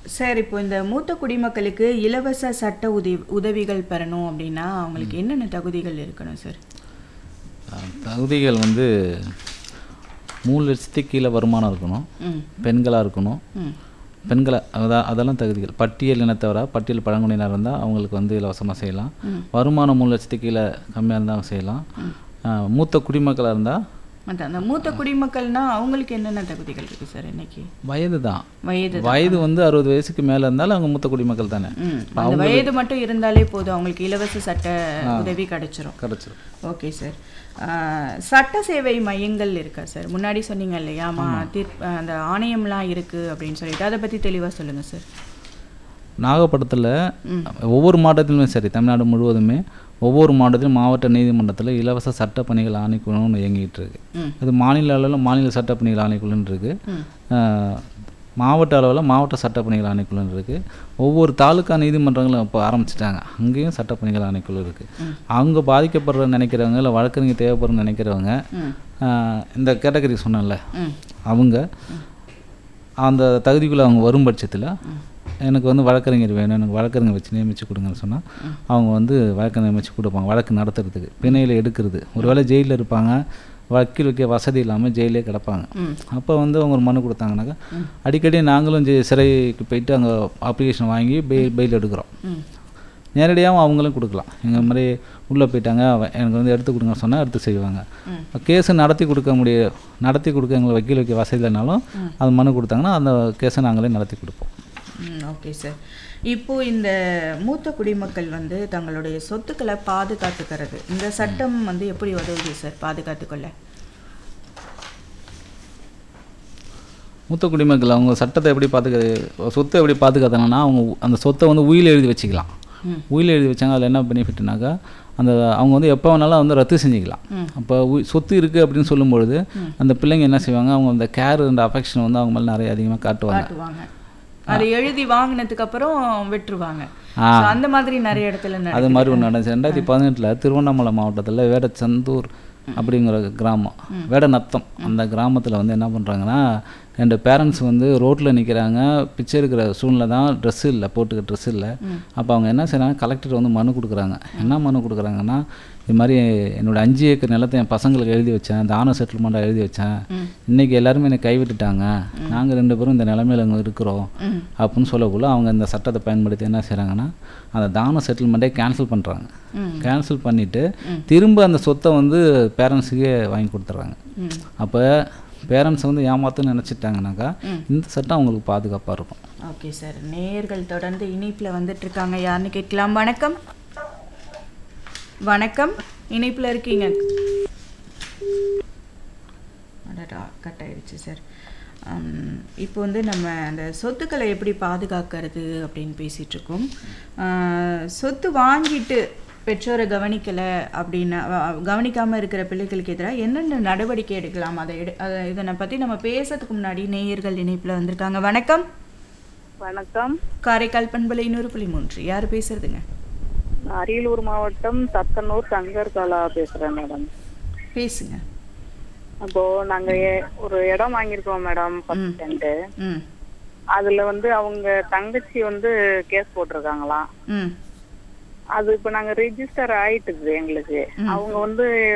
Sir இப்போ இந்த மூத்த குடிமக்களுக்கு இலவச சட்ட உதவி உதவிகள் பெறணும் அப்படின்னா அவங்களுக்கு என்னென்ன தகுதிகள் இருக்கணும் சார் அஹ், தகுதிகள் வந்து மூணு லட்சத்துக்கு கீழே வருமானம் இருக்கணும் ம் பெண்களாக இருக்கணும் ம் பெண்களை அதான் அதெல்லாம் தகுதிகள் பட்டியல் இனத்தவரா பட்டியல் பழங்குடியினர் இருந்தால் அவங்களுக்கு வந்து இலவசமாக செய்யலாம் வருமானம் மூணு லட்சத்துக்கு கீழே கம்மியாக இருந்தால் செய்யலாம் அஹ், மூத்த குடிமக்களாக இருந்தால் அதான் அந்த மூத்த குடிமக்கள்னா அவங்களுக்கு என்னென்ன தகுதிகள் இருக்கு சார் இன்னைக்கு வயது தான் வயது வயது வந்து அறுபது வயசுக்கு மேலே இருந்தாலும் அவங்க மூத்த குடிமக்கள் தானே ம் அந்த வயது மட்டும் இருந்தாலே போதும் அவங்களுக்கு இலவச சட்ட உதவி கிடைச்சிரும் கிடச்சிரும் ஓகே சார் ஆஹ், சட்ட சேவை மையங்கள் இருக்கா சார் முன்னாடி சொன்னீங்க இல்லையா மா தீர்ப் அந்த ஆணையம்லாம் இருக்கு அப்படின்னு சொல்லிட்டு அதை பற்றி தெளிவாக சொல்லுங்க சார் நாகப்பட்டினத்தில் ஒவ்வொரு மாவட்டத்திலுமே சரி தமிழ்நாடு முழுவதுமே ஒவ்வொரு மாவட்டத்திலும் மாவட்ட நீதிமன்றத்தில் இலவச சட்ட பணிகள் ஆணைக்குழுன்னு இயங்கிட்டு இருக்கு ம். இது மாநில அளவில் மாநில சட்ட பணிகள் ஆணைக்குழுன்னு இருக்கு அஹ், மாவட்ட அளவில் மாவட்ட சட்ட பணிகள் ஆணைக்குழுன்னு இருக்கு ஒவ்வொரு தாலுக்கா நீதிமன்றங்களும் இப்போ ஆரம்பிச்சிட்டாங்க அங்கேயும் சட்ட பணிகள் ஆணைக்குழு இருக்கு அவங்க பாதிக்கப்படுற நினைக்கிறவங்க இல்லை வழக்கறிஞர் தேவைப்படுற நினைக்கிறவங்க ம் அஹ், இந்த கேட்டகரி சொன்னேன்ல ம் அவங்க அந்த தகுதிக்குள்ளே அவங்க வரும் பட்சத்தில் எனக்கு வந்து வழக்கறிஞர் வேணும் எனக்கு வழக்கறிஞர் வச்சு நியமித்து கொடுங்கன்னு சொன்னால் அவங்க வந்து வழக்கறிஞர் நியமித்து கொடுப்பாங்க வழக்கு நடத்துறதுக்கு பிணையில் எடுக்கிறது ஒருவேளை ஜெயிலில் இருப்பாங்க வக்கீல் வைக்க வசதி இல்லாமல் ஜெயிலே கிடப்பாங்க ம். அப்போ வந்து அவங்க ஒரு மனு கொடுத்தாங்கனாக்கா அடிக்கடி நாங்களும் ஜெ- சிறைக்கு போயிட்டு அங்கே அப்ளிகேஷன் வாங்கி பெயில் பெயில் எடுக்கிறோம் ம் நேரடியாகவும் அவங்களும் கொடுக்கலாம் எங்கள் மாதிரி உள்ளே போயிட்டாங்க அவ- எனக்கு வந்து எடுத்து கொடுங்க சொன்னால் எடுத்து செய்வாங்க கேஸை நடத்தி கொடுக்க முடிய நடத்தி கொடுக்க எங்களுக்கு வக்கீல் வைக்க வசதி இல்லைனாலும் அது மனு கொடுத்தாங்கன்னா அந்த கேஸை நாங்களே நடத்தி கொடுப்போம் ம் ஓகே சார் இப்போ இந்த மூத்த குடிமக்கள் வந்து தங்களுடைய சொத்துக்களை பாதுகாத்துக்கிறது இந்த சட்டம் வந்து எப்படி உதவுது சார் பாதுகாத்துக்கொள்ள மூத்த குடிமக்கள் அவங்க சட்டத்தை எப்படி பாதுகா சொத்தை எப்படி பாதுகாத்தாங்கன்னா அவங்க உ- அந்த சொத்தை வந்து உயில் எழுதி வச்சுக்கலாம் ம். உயில் எழுதி வச்சாங்க அதில் என்ன பெனிஃபிட்னாக்கா அந்த அவங்க வந்து எப்போ வேணாலும் வந்து ரத்து செஞ்சுக்கலாம் ம். அப்போ உய்- சொத்து இருக்குது அப்படின்னு சொல்லும்பொழுது அந்த பிள்ளைங்க என்ன செய்வாங்க அவங்க அந்த கேர் அண்ட் அஃபெக்ஷன் வந்து அவங்க மேலே நிறைய அதிகமாக காட்டுவாங்க காட்டுவாங்க அதை எழுதி வாங்கினதுக்கு அப்புறம் விட்டுருவாங்க ஆ. So, அந்த மாதிரி நிறைய இடத்துல அது நடக்குது. மாதிரி ஒன்று நடந்துச்சு ரெண்டாயிரத்தி பதினெட்டில் திருவண்ணாமலை மாவட்டத்தில் வேடச்சந்தூர் அப்படிங்கிற கிராமம் வேடநத்தம் அந்த கிராமத்தில் வந்து என்ன பண்ணுறாங்கன்னா ரெண்டு பேரண்ட்ஸ் வந்து ரோட்டில் நிற்கிறாங்க பிச்சை எடுக்கிற சூழ்நிலை தான் ட்ரெஸ் இல்லை போட்டுக்க ட்ரெஸ் இல்லை அப்போ அவங்க என்ன செய்றாங்க கலெக்டர் வந்து மனு கொடுக்குறாங்க என்ன மனு கொடுக்குறாங்கன்னா இது மாதிரி என்னோட அஞ்சு ஏக்கர் நிலத்தை என் பசங்களுக்கு எழுதி வச்சேன் தான செட்டில்மெண்ட்டாக எழுதி வச்சேன் இன்னைக்கு எல்லாருமே என்னை கைவிட்டுட்டாங்க நாங்கள் ரெண்டு பேரும் இந்த நிலமையில அங்கே இருக்கிறோம் ம். அப்படின்னு சொல்லக்குள்ள அவங்க இந்த சட்டத்தை பயன்படுத்தி என்ன செய்கிறாங்கன்னா அந்த தான செட்டில்மெண்ட்டே கேன்சல் பண்ணுறாங்க ம். கேன்சல் பண்ணிவிட்டு திரும்ப அந்த சொத்தை வந்து பேரண்ட்ஸுக்கே வாங்கி கொடுத்துட்றாங்க ம். அப்போ பேரண்ட்ஸ் வந்து ஏமாத்துன்னு நினச்சிட்டாங்கனாக்கா இந்த சட்டம் அவங்களுக்கு பாதுகாப்பாக இருக்கும் ஓகே சார் நேயர்கள் தொடர்ந்து இணைப்பில் வந்துட்டு இருக்காங்க யாருன்னு கேட்கலாம் வணக்கம் வணக்கம் இணைப்பில் இருக்கீங்க அடடா கட் ஆயிடுச்சு சார் ஹம், இப்போ வந்து நம்ம அந்த சொத்துக்களை எப்படி பாதுகாக்கிறது அப்படின்னு பேசிட்டு இருக்கோம் ஆஹ், சொத்து வாங்கிட்டு பெற்றோரை கவனிக்கலை அப்படின்னா அஹ், கவனிக்காம இருக்கிற பிள்ளைகளுக்கு எதிராக என்னென்ன நடவடிக்கை எடுக்கலாம் அதை எடு அதை இதனை பற்றி நம்ம பேசுறதுக்கு முன்னாடி நேயர்கள் இணைப்பில் வந்திருக்காங்க வணக்கம் வணக்கம் காரைக்கால் பண்பலை நூறு புள்ளி மூன்று யார் பேசுறதுங்க நான் அரியலூர் மாவட்டம் தத்தனூர் தங்கர் கலா பேசுறேன் மேடம் பேசுங்க அப்போ நாங்க எ- ஒரு இடம் வாங்கியிருக்கோம் மேடம் பத்து சென்ட் ம் அதுல வந்து அவங்க தங்கச்சி வந்து கேஸ் போட்டிருக்காங்களாம் ம் அது இப்ப நாங்க ரெஜிஸ்டர் ஆயிட்டுது எங்களுக்கு அவங்க வந்து